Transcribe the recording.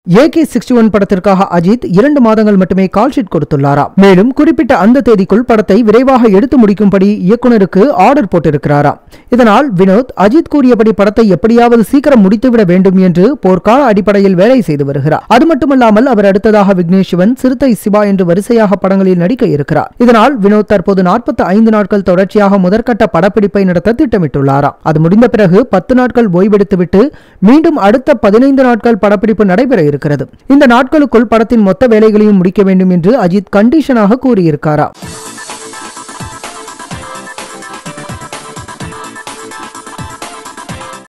AK sixty one படத்திற்காக அஜித் இரண்டு மாதங்கள் மட்டுமே கால் ஷீட் கொடுத்துள்ளாராம் மேலும் குறிப்பிட்ட அந்த தேதிக்குள் படத்தை விரைவாக எடுத்து முடிக்கும்படி இயக்குனருக்கு ஆர்டர் போட்டிருக்கிறாராம் இதனால் வினோத் அஜித் கூறியபடி படத்தை எப்படியாவது சீக்கிரம் முடித்துவிட வேண்டும் என்று போர்க்கால அடிப்படையில் வேலை செய்து வருகிறார் அது மட்டுமல்லாமல் அவர் அடுத்ததாக விக்னேஷ் சிவன் சிறுத்தை சிவா என்று வரிசையாக படங்களில் நடிக்க இருக்கிறார் இதனால் வினோத் தற்போது நாற்பத்தி ஐந்து நாட்கள் தொடர்ச்சியாக முதற்கட்ட படப்பிடிப்பை நடத்த திட்டமிட்டுள்ளாராம் அது முடிந்த பிறகு பத்து நாட்கள் ஓய்வெடுத்துவிட்டு மீண்டும் அடுத்த பதினைந்து நாட்கள் படப்பிடிப்பு நடைபெற இருக்கிறது இந்த நாட்களுக்குள் படத்தின் மொத்த வேலைகளையும் முடிக்க வேண்டும் என்று அஜித் கண்டிஷனாக கூறியிருக்காராம்